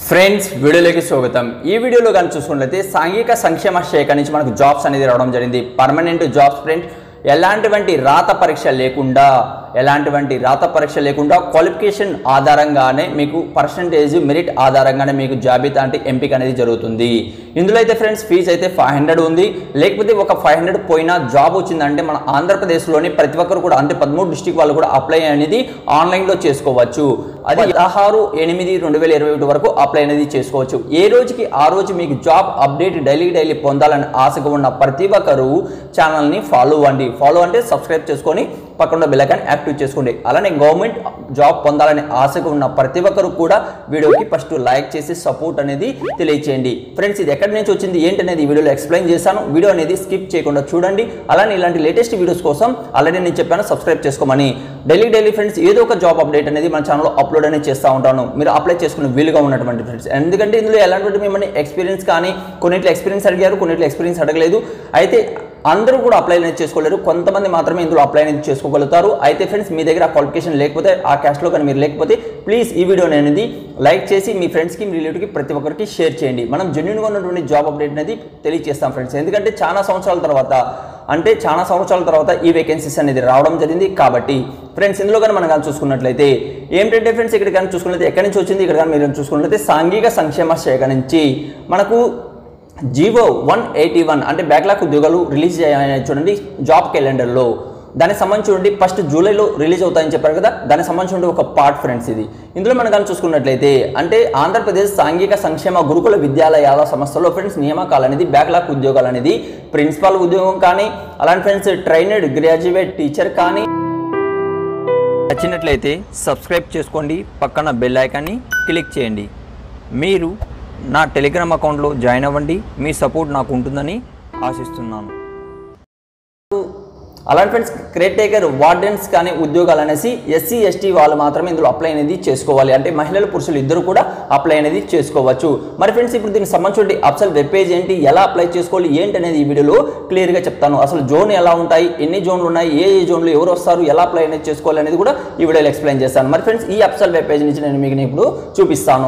friends వీడియోలోకి స్వాగతం ఈ వీడియోలో కానీ చూసుకున్నట్లయితే సాంఘిక సంక్షేమ శాఖ నుంచి మనకు జాబ్స్ అనేది రావడం జరిగింది పర్మనెంట్ జాబ్స్ ఫ్రెండ్ ఎలాంటివంటి రాత పరీక్ష లేకుండా ఎలాంటివంటి రాత పరీక్ష లేకుండా క్వాలిఫికేషన్ ఆధారంగానే మీకు పర్సంటేజ్ మెరిట్ ఆధారంగానే మీకు జాబితా అంటే ఎంపిక అనేది జరుగుతుంది ఇందులో అయితే ఫ్రెండ్స్ ఫీజు అయితే ఫైవ్ హండ్రెడ్ ఉంది లేకపోతే ఒక ఫైవ్ హండ్రెడ్ పోయినా జాబ్ వచ్చిందంటే మన ఆంధ్రప్రదేశ్లోని ప్రతి ఒక్కరు కూడా అంటే పదమూడు డిస్టిక్ వాళ్ళు కూడా అప్లై అనేది ఆన్లైన్లో చేసుకోవచ్చు అది పదహారు ఎనిమిది రెండు వేల ఇరవై ఒకటి వరకు అప్లై అనేది చేసుకోవచ్చు ఏ రోజుకి ఆ రోజు మీకు జాబ్ అప్డేట్ డైలీ డైలీ పొందాలని ఆశగా ఉన్న ప్రతి ఒక్కరు ఛానల్ని ఫాలో అవ్వండి ఫాలో అంటే సబ్స్క్రైబ్ చేసుకొని పక్కన బెల్లైకాన్ యాక్టివ్ చేసుకోండి అలానే గవర్నమెంట్ జాబ్ పొందాలని ఆశగా ఉన్న ప్రతి ఒక్కరు కూడా వీడియోకి ఫస్ట్ లైక్ చేసి సపోర్ట్ అనేది తెలియచేయండి ఫ్రెండ్స్ ఇది ఎక్కడి నుంచి వచ్చింది ఏంటి అనేది ఈ వీడియోలో ఎక్స్ప్లెయిన్ చేశాను వీడియో అనేది స్కిప్ చేయకుండా చూడండి అలానే ఇలాంటి లేటెస్ట్ వీడియోస్ కోసం ఆల్రెడీ నేను చెప్పాను సబ్స్క్రైబ్ చేసుకోమని డైలీ డైలీ ఫ్రెండ్స్ ఏదో ఒక జాబ్ అప్డేట్ అనేది మన ఛానల్లో అప్లోడ్ అనేది చేస్తూ ఉంటాను మీరు అప్లై చేసుకునే వీలుగా ఉన్నటువంటి ఫ్రెండ్స్ ఎందుకంటే ఇందులో ఎలాంటి మిమ్మల్ని ఎక్స్పీరియన్స్ కానీ కొన్నిట్లో ఎక్స్పీరియన్స్ అడిగారు కొన్నిట్లో ఎక్స్పీరియన్స్ అడగలేదు అయితే అందరూ కూడా అప్లై అనేది చేసుకోలేరు కొంతమంది మాత్రమే ఇందులో అప్లై అనేది చేసుకోగలుగుతారు అయితే ఫ్రెండ్స్ మీ దగ్గర ఆ క్వాలిఫికేషన్ లేకపోతే ఆ క్యాస్ట్లో కానీ మీరు లేకపోతే ప్లీజ్ ఈ వీడియోని అనేది లైక్ చేసి మీ ఫ్రెండ్స్కి మీ రిలేటివ్కి ప్రతి ఒక్కరికి షేర్ చేయండి మనం జెన్యున్గా ఉన్నటువంటి జాబ్ అప్డేట్ అనేది తెలియజేస్తాం ఫ్రెండ్స్ ఎందుకంటే చాలా సంవత్సరాల తర్వాత అంటే చాలా సంవత్సరాల తర్వాత ఈ వేకెన్సీస్ అనేది రావడం జరిగింది కాబట్టి ఫ్రెండ్స్ ఇందులో కానీ మనం కానీ చూసుకున్నట్లయితే ఏంటంటే ఫ్రెండ్స్ ఇక్కడ కానీ చూసుకున్నట్లయితే ఎక్కడి నుంచి వచ్చింది ఇక్కడ కానీ మీరు చూసుకున్నట్లయితే సాంఘిక సంక్షేమ శాఖ నుంచి మనకు జీవో వన్ ఎయిటీ వన్ అంటే బ్యాక్లాగ్ ఉద్యోగాలు రిలీజ్ అయ్యాయి చూడండి జాబ్ క్యాలెండర్లో దానికి సంబంధించి ఉండి ఫస్ట్ జూలైలో రిలీజ్ అవుతాయని చెప్పారు కదా దానికి సంబంధించి ఉండి ఒక పార్ట్ ఫ్రెండ్స్ ఇది ఇందులో మనం కానీ చూసుకున్నట్లయితే అంటే ఆంధ్రప్రదేశ్ సాంఘిక సంక్షేమ గురుకుల విద్యాలయాల సంస్థలో ఫ్రెండ్స్ నియామకాలు అనేది బ్యాక్లాగ్ ఉద్యోగాలు అనేది ప్రిన్సిపాల్ ఉద్యోగం కానీ అలాంటి ఫ్రెండ్స్ ట్రైనడ్ గ్రాడ్యుయేట్ టీచర్ కానీ నచ్చినట్లయితే సబ్స్క్రైబ్ చేసుకోండి పక్కన బెల్ ఐకాన్ని క్లిక్ చేయండి మీరు నా టెలిగ్రామ్ అకౌంట్లో జాయిన్ అవ్వండి మీ సపోర్ట్ నాకు ఉంటుందని ఆశిస్తున్నాను అలాంటి ఫ్రెండ్స్ క్రేట్ టేకర్ వార్డెన్స్ కానీ ఉద్యోగాలు అనేసి ఎస్సీ ఎస్టీ వాళ్ళు మాత్రమే ఇందులో అప్లై అనేది చేసుకోవాలి అంటే మహిళలు పురుషులు ఇద్దరు కూడా అప్లై అనేది చేసుకోవచ్చు మరి ఫ్రెండ్స్ ఇప్పుడు దీనికి సంబంధించి అసలు వెబ్ పేజ్ ఏంటి ఎలా అప్లై చేసుకోవాలి ఏంటి అనేది ఈ వీడియోలో క్లియర్గా చెప్తాను అసలు జోన్ ఎలా ఉంటాయి ఎన్ని జోన్లు ఉన్నాయి ఏ ఏ జోన్లు ఎవరు వస్తారు ఎలా అప్లై అనేది చేసుకోవాలి అనేది కూడా ఈ వీడియోలో ఎక్స్ప్లెయిన్ చేస్తాను మరి ఫ్రెండ్స్ ఈ అప్సల్ వెబ్ పేజ్ నుంచి నేను మీకు ఇప్పుడు చూపిస్తాను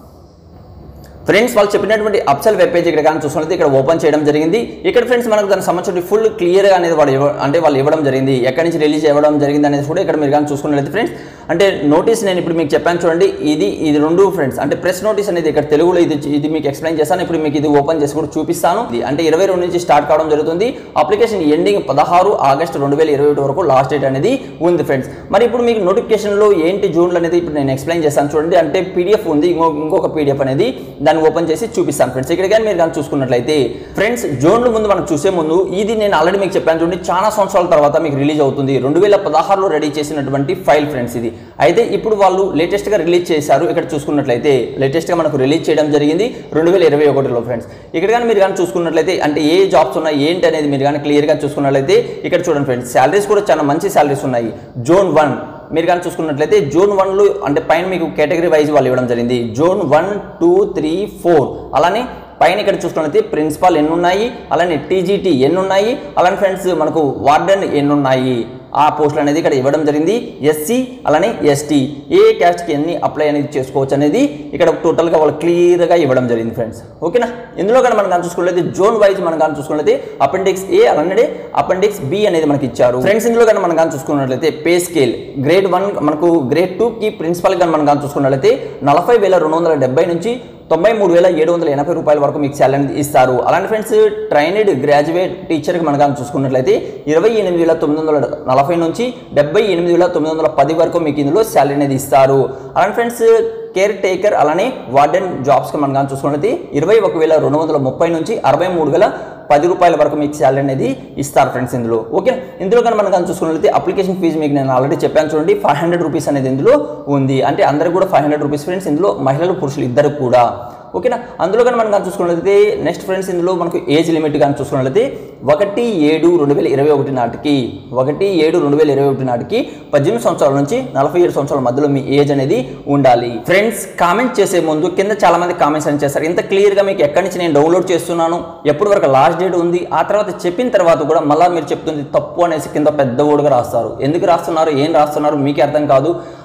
ఫ్రెండ్స్ వాళ్ళు చెప్పినటువంటి అప్సల్ వెబ్ పేజ్ ఇక్కడ కానీ చూసుకుంటే ఇక్కడ ఓపెన్ చేయడం జరిగింది ఇక్కడ ఫ్రెండ్స్ మనకు దానికి సంబంధించి ఫుల్ క్లియర్గా అనేది వాళ్ళు ఇవ్వ- అంటే వాళ్ళు ఇవ్వడం జరిగింది ఎక్కడి నుంచి రిలీజ్ ఇవ్వడం జరిగింది అనేది కూడా ఇక్కడ మీరు కానీ చూసుకున్నట్లయితే ఫ్రెండ్స్ అంటే నోటీస్ నేను ఇప్పుడు మీకు చెప్పాను చూడండి ఇది ఇది రెండు ఫ్రెండ్స్ అంటే ప్రెస్ నోటీస్ అనేది ఇక్కడ తెలుగులో ఇది ఇది మీకు ఎక్స్ప్లెయిన్ చేస్తాను ఇప్పుడు మీకు ఇది ఓపెన్ చేసి కూడా చూపిస్తాను ఇది అంటే ఇరవై రెండు నుంచి స్టార్ట్ కావడం జరుగుతుంది అప్లికేషన్ ఎండింగ్ పదహారు ఆగస్టు రెండు వేల ఇరవై ఒకటి వరకు లాస్ట్ డేట్ అనేది ఉంది ఫ్రెండ్స్ మరి ఇప్పుడు మీకు నోటిఫికేషన్లో ఏంటి జూన్లు అనేది ఇప్పుడు నేను ఎక్స్ప్లెయిన్ చేస్తాను చూడండి అంటే పీడిఎఫ్ ఉంది ఇంకో ఇంకొక పీడిఎఫ్ అనేది దాన్ని ఓపెన్ చేసి చూపిస్తాను ఫ్రెండ్స్ ఇక్కడ కానీ మీరు కానీ చూసుకున్నట్లయితే ఫ్రెండ్స్ జోన్ల ముందు మనం చూసే ముందు ఇది నేను ఆల్రెడీ మీకు చెప్పాను చూడండి చాలా సంవత్సరాల తర్వాత మీకు రిలీజ్ అవుతుంది రెండు వేల పదహారులో రెడీ చేసినటువంటి ఫైల్ ఫ్రెండ్స్ ఇది అయితే ఇప్పుడు వాళ్ళు లేటెస్ట్గా రిలీజ్ చేశారు ఇక్కడ చూసుకున్నట్లయితే లేటెస్ట్గా మనకు రిలీజ్ చేయడం జరిగింది రెండు వేల ఇరవై ఒకటిలో ఫ్రెండ్స్ ఇక్కడ కానీ మీరు కానీ చూసుకున్నట్లయితే అంటే ఏ జాబ్స్ ఉన్నాయి ఏంటి అనేది మీరు కానీ క్లియర్గా చూసుకున్నట్లయితే ఇక్కడ చూడండి ఫ్రెండ్స్ శాలరీస్ కూడా చాలా మంచి శాలరీస్ ఉన్నాయి జోన్ వన్ మీరు కానీ చూసుకున్నట్లయితే జోన్ వన్లో అంటే పైన మీకు కేటగిరీ వైజ్ వాళ్ళు ఇవ్వడం జరిగింది zone one two three four అలానే పైన ఇక్కడ చూసుకున్నట్లయితే ప్రిన్సిపాల్ ఎన్ని ఉన్నాయి అలానే టీజీటీ ఎన్ని ఉన్నాయి అలానే ఫ్రెండ్స్ మనకు వార్డెన్ ఎన్ని ఉన్నాయి ఆ పోస్టులు అనేది ఇక్కడ ఇవ్వడం జరిగింది ఎస్సీ అలానే ఎస్టీ ఏ క్యాస్ట్కి ఎన్ని అప్లై అనేది చేసుకోవచ్చు అనేది ఇక్కడ టోటల్గా వాళ్ళు క్లియర్గా ఇవ్వడం జరిగింది ఫ్రెండ్స్ ఓకేనా ఇందులో కానీ మనం కానీ చూసుకున్నట్లయితే జోన్ వైజ్ మనం కానీ చూసుకున్నట్లయితే అపెండిక్స్ ఏ అలానే అపెండిక్స్ బి అనేది మనకి ఇచ్చారు ఫ్రెండ్స్ ఇందులో కానీ మనం కానీ చూసుకున్నట్లయితే పే స్కేల్ గ్రేడ్ వన్ మనకు గ్రేడ్ టూకి ప్రిన్సిపల్ కానీ మనం కానీ చూసుకున్నట్లయితే నలభై వేల రెండు వందల డెబ్బై నుంచి తొంభై మూడు వేల ఏడు వందల ఎనభై రూపాయల వరకు మీకు శాలరీ అనేది ఇస్తారు అలాంటి ఫ్రెండ్స్ ట్రైనడ్ గ్రాడ్యుయేట్ టీచర్కి మనం కానీ చూసుకున్నట్లయితే ఇరవై ఎనిమిది వేల తొమ్మిది వందల నలభై నుంచి డెబ్బై ఎనిమిది వేల తొమ్మిది వందల పది వరకు మీకు ఇందులో శాలరీ అనేది ఇస్తారు అలాంటి ఫ్రెండ్స్ కేర్ టేకర్ అలానే వార్డెన్ జాబ్స్కి మనం కానీ చూసుకున్నట్లయితే ఇరవై ఒక వేల రెండు వందల ముప్పై నుంచి అరవై మూడు వేల పది రూపాయల వరకు మీకు శాలరీ అనేది ఇస్తారు ఫ్రెండ్స్ ఇందులో ఓకే ఇందులో కానీ మనం కానీ చూసుకున్నట్లయితే అప్లికేషన్ ఫీజు మీకు నేను ఆల్రెడీ చెప్పాను చూడండి ఫైవ్ హండ్రెడ్ రూపీస్ అనేది ఇందులో ఉంది అంటే అందరికి కూడా ఫైవ్ హండ్రెడ్ రూపీస్ ఫ్రెండ్స్ ఇందులో మహిళలు పురుషులు ఇద్దరు కూడా ఓకేనా అందులో కానీ మనం కానీ చూసుకున్నట్లయితే నెక్స్ట్ ఫ్రెండ్స్ ఇందులో మనకు ఏజ్ లిమిట్ కానీ చూసుకున్నట్లయితే ఒకటి ఏడు రెండు వేల ఇరవై ఒకటి నాటికి ఒకటి ఏడు రెండు వేల ఇరవై ఒకటి నాటికి పద్దెనిమిది సంవత్సరాల నుంచి నలభై ఏడు సంవత్సరాల మధ్యలో మీ ఏజ్ అనేది ఉండాలి ఫ్రెండ్స్ కామెంట్ చేసే ముందు కింద చాలా మంది కామెంట్స్ అని చేస్తారు ఇంత క్లియర్గా మీకు ఎక్కడి నుంచి నేను డౌన్లోడ్ చేస్తున్నాను ఎప్పటి వరకు లాస్ట్ డేట్ ఉంది ఆ తర్వాత చెప్పిన తర్వాత కూడా మళ్ళీ మీరు చెప్తుంది తప్పు అనేసి కింద పెద్ద ఓడుగా రాస్తారు ఎందుకు రాస్తున్నారు ఏం రాస్తున్నారు మీకే అర్థం కాదు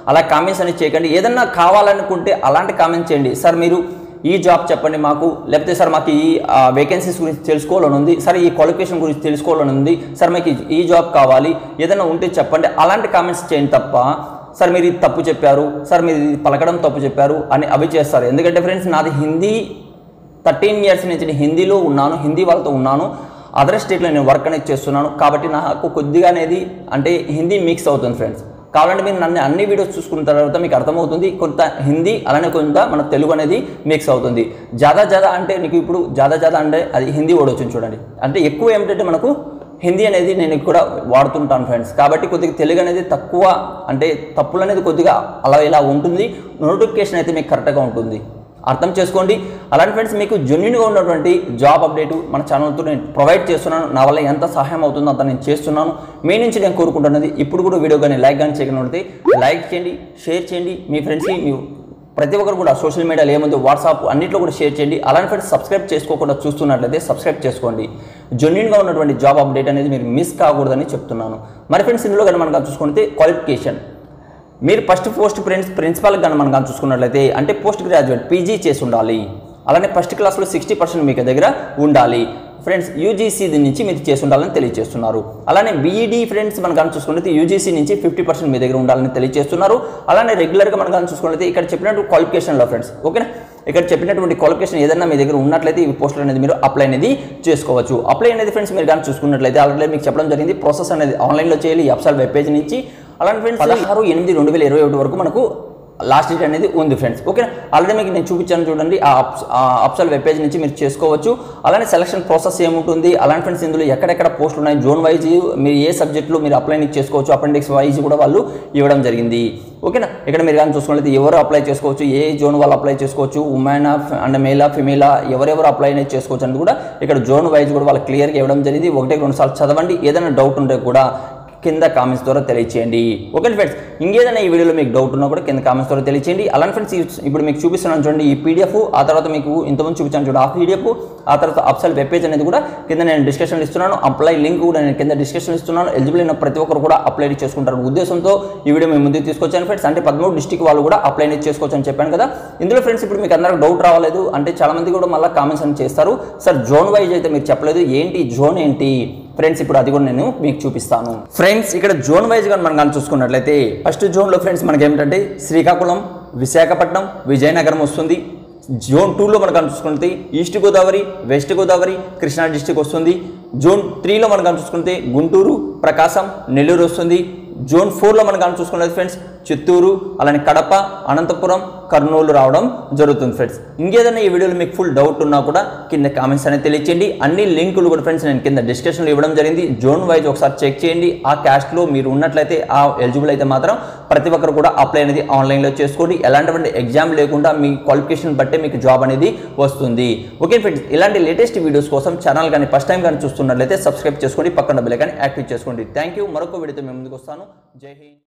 అలా కామెంట్స్ అనేది చేయకండి ఏదన్నా కావాలనుకుంటే అలాంటి కామెంట్స్ చేయండి సార్ మీరు ఈ జాబ్ చెప్పండి మాకు లేకపోతే సార్ మాకు ఈ వేకెన్సీస్ గురించి తెలుసుకోవాలని ఉంది సార్ ఈ క్వాలిఫికేషన్ గురించి తెలుసుకోవాలని ఉంది సార్ మాకు ఈ- ఈ జాబ్ కావాలి ఏదైనా ఉంటే చెప్పండి అలాంటి కామెంట్స్ చేయండి తప్ప సార్ మీరు ఇది తప్పు చెప్పారు సార్ మీరు ఇది పలకడం తప్పు చెప్పారు అని అవి చేస్తారు ఎందుకంటే ఫ్రెండ్స్ నాది హిందీ థర్టీన్ ఇయర్స్ నుంచి నేను హిందీలో ఉన్నాను హిందీ వాళ్ళతో ఉన్నాను అదర్ స్టేట్లో నేను వర్క్ అనేది చేస్తున్నాను కాబట్టి నాకు కొద్దిగా అనేది అంటే హిందీ మిక్స్ అవుతుంది ఫ్రెండ్స్ కావాలంటే మీరు నన్ను అన్ని వీడియోస్ చూసుకున్న తర్వాత మీకు అర్థమవుతుంది కొంత హిందీ అలానే కొంత మన తెలుగు అనేది మిక్స్ అవుతుంది జాదా జాదా అంటే నీకు ఇప్పుడు జాదా జాదా అంటే అది హిందీ వర్డ్ వచ్చింది చూడండి అంటే ఎక్కువ ఏమిటంటే మనకు హిందీ అనేది నేను కూడా వాడుతుంటాను ఫ్రెండ్స్ కాబట్టి కొద్దిగా తెలుగు అనేది తక్కువ అంటే తప్పులు అనేది కొద్దిగా అలా ఇలా ఉంటుంది నోటిఫికేషన్ అయితే మీకు కరెక్ట్గా ఉంటుంది అర్థం చేసుకోండి అలాంటి ఫ్రెండ్స్ మీకు జెన్యున్గా ఉన్నటువంటి జాబ్ అప్డేట్ మన ఛానల్తో నేను ప్రొవైడ్ చేస్తున్నాను నా వల్ల ఎంత సహాయం అవుతుందో అంత నేను చేస్తున్నాను మీ నుంచి నేను కోరుకుంటున్నది ఇప్పుడు కూడా వీడియో కానీ లైక్ కానీ చేయగలిగితే లైక్ చేయండి షేర్ చేయండి మీ ఫ్రెండ్స్కి మీ ప్రతి ఒక్కరు కూడా సోషల్ మీడియాలో ఏముందో వాట్సాప్ అన్నింటిలో కూడా షేర్ చేయండి అలాంటి ఫ్రెండ్స్ సబ్స్క్రైబ్ చేసుకోకుండా చూస్తున్నట్లయితే సబ్స్క్రైబ్ చేసుకోండి జెన్యున్గా ఉన్నటువంటి జాబ్ అప్డేట్ అనేది మీరు మిస్ కాకూడదని చెప్తున్నాను మరి ఫ్రెండ్స్ ఇందులో కానీ మనం చూసుకుంటే క్వాలిఫికేషన్ మీరు ఫస్ట్ పోస్ట్ ఫ్రెండ్స్ ప్రిన్సిపాల్ కానీ మనం కానీ చూసుకున్నట్లయితే అంటే పోస్ట్ గ్రాడ్యుయేట్ పీజీ చేసి ఉండాలి అలానే ఫస్ట్ క్లాస్లో సిక్స్టీ పర్సెంట్ మీకు దగ్గర ఉండాలి ఫ్రెండ్స్ యూజీసీ నుంచి మీరు చేసి ఉండాలని తెలియజేస్తున్నారు అలానే బీఈడీ ఫ్రెండ్స్ మనం కానీ చూసుకున్నట్లయితే యూజీసీ నుంచి ఫిఫ్టీ పర్సెంట్ మీ దగ్గర ఉండాలని తెలియజేస్తున్నారు అలానే రెగ్యులర్గా మనం కానీ చూసుకున్నట్లయితే ఇక్కడ చెప్పినట్టు క్వాలిఫికేషన్లో ఫ్రెండ్స్ ఓకేనా ఇక్కడ చెప్పినటువంటి క్వాలిఫికేషన్ ఏదైనా మీ దగ్గర ఉన్నట్లయితే ఈ పోస్టులు అనేది మీరు అప్లై అనేది చేసుకోవచ్చు అప్లై అనేది ఫ్రెండ్స్ మీరు కానీ చూసుకున్నట్లయితే ఆల్రెడీ మీకు చెప్పడం జరిగింది ప్రాసెస్ అనేది ఆన్లైన్లో చేయాలి ఈ అప్సల్ వెబ్ పేజ్ నుంచి అలాంటి ఫ్రెండ్స్ పదహారు ఎనిమిది రెండు వేల ఇరవై ఒకటి వరకు మనకు లాస్ట్ డేట్ అనేది ఉంది ఫ్రెండ్స్ ఓకే ఆల్రెడీ మీకు నేను చూపించాను చూడండి ఆ అప్స్ ఆ అప్సల్ వెబ్ పేజ్ నుంచి మీరు చేసుకోవచ్చు అలానే సెలక్షన్ ప్రాసెస్ ఏముంటుంది అలాంటి ఫ్రెండ్స్ ఇందులో ఎక్కడెక్కడ పోస్టులు ఉన్నాయి జోన్ వైజ్ మీరు ఏ సబ్జెక్టులో మీరు అప్లై చేసుకోవచ్చు అపెండిక్స్ వైజ్ కూడా వాళ్ళు ఇవ్వడం జరిగింది ఓకేనా ఇక్కడ మీరు కానీ చూసుకున్నట్లయితే ఎవరు అప్లై చేసుకోవచ్చు ఏ జోన్ వాళ్ళు అప్లై చేసుకోవచ్చు ఉమెన్ అండ్ మేలా ఫిమేలా ఎవరెవరు అప్లై అనేది చేసుకోవచ్చు అని కూడా ఇక్కడ జోన్ వైజ్ కూడా వాళ్ళు క్లియర్గా ఇవ్వడం జరిగింది ఒకటి రెండు సార్లు చదవండి ఏదైనా డౌట్ ఉంటే కూడా కింద కామెంట్స్ ద్వారా తెలియచేయండి ఓకే ఫ్రెండ్స్ ఇంకేదైనా ఈ వీడియోలో మీకు డౌట్ ఉన్నా కూడా కింద కామెంట్స్ ద్వారా తెలియచేయండి అలానే ఫ్రెండ్స్ ఈ- ఇప్పుడు మీకు చూపిస్తున్నాను చూడండి ఈ పీడిఎఫ్ ఆ తర్వాత మీకు ఇంతకుముందు చూపించాను చూడండి ఆ పీడిఎఫ్ ఆ తర్వాత అప్సల్ వెబ్ పేజ్ అనేది కూడా కింద నేను డిస్కషన్ ఇస్తున్నాను అప్లై లింక్ కూడా నేను కింద డిస్కషన్ ఇస్తున్నాను ఎలిజిబుల్ అయిన ప్రతి ఒక్కరు కూడా అప్లై చేసుకుంటారు ఉద్దేశంతో ఈ వీడియో మేము ముందుకు తీసుకొచ్చాను ఫ్రెండ్స్ అంటే పదమూడు డిస్టిక్ వాళ్ళు కూడా అప్లై అనేది చేసుకోవచ్చు అని చెప్పాను కదా ఇందులో ఫ్రెండ్స్ ఇప్పుడు మీకు అందరికి డౌట్ రావలేదు అంటే చాలా మంది కూడా మళ్ళీ కామెంట్స్ అని చేస్తారు సార్ జోన్ వైజ్ అయితే మీరు చెప్పలేదు ఏంటి జోన్ ఏంటి ఫ్రెండ్స్ ఇప్పుడు అది కూడా నేను మీకు చూపిస్తాను ఫ్రెండ్స్ ఇక్కడ జోన్ వైజ్ గా మనం కానీ చూసుకున్నట్లయితే ఫస్ట్ జోన్ లో ఫ్రెండ్స్ మనకి ఏమిటంటే శ్రీకాకుళం విశాఖపట్నం విజయనగరం వస్తుంది జోన్ టూలో మనం కానీ చూసుకుంటే east Godavari west Godavari Krishna district వస్తుంది జోన్ త్రీలో మనం కానీ చూసుకుంటే గుంటూరు ప్రకాశం నెల్లూరు వస్తుంది జోన్ ఫోర్లో మనం కానీ చూసుకున్నది ఫ్రెండ్స్ చిత్తూరు అలానే కడప అనంతపురం కర్నూలు రావడం జరుగుతుంది ఫ్రెండ్స్ ఇంకేదైనా ఈ వీడియోలో మీకు ఫుల్ డౌట్ ఉన్నా కూడా కింద కామెంట్స్ అనేది తెలియచేయండి అన్ని లింకులు కూడా ఫ్రెండ్స్ నేను కింద డిస్క్రిప్షన్లో ఇవ్వడం జరిగింది జోన్ వైజ్ ఒకసారి చెక్ చేయండి ఆ క్యాస్ట్లో మీరు ఉన్నట్లయితే ఆ ఎలిజిబుల్ అయితే మాత్రం ప్రతి ఒక్కరు కూడా అప్లై అనేది ఆన్లైన్లో చేసుకోండి ఎలాంటి ఎగ్జామ్ లేకుండా మీ క్వాలిఫికేషన్ బట్టే మీకు జాబ్ అనేది వస్తుంది ఓకే ఫ్రెండ్స్ ఇలాంటి లేటెస్ట్ వీడియోస్ కోసం ఛానల్ కానీ ఫస్ట్ టైం కానీ చూస్తున్నట్లయితే సబ్స్క్రైబ్ చేసుకోండి పక్కన బెల్ కానీ యాక్టివ్ చేసుకోండి థ్యాంక్ యూ మరొక వీడియోతో మేము ముందుకు వస్తాను జై హింద్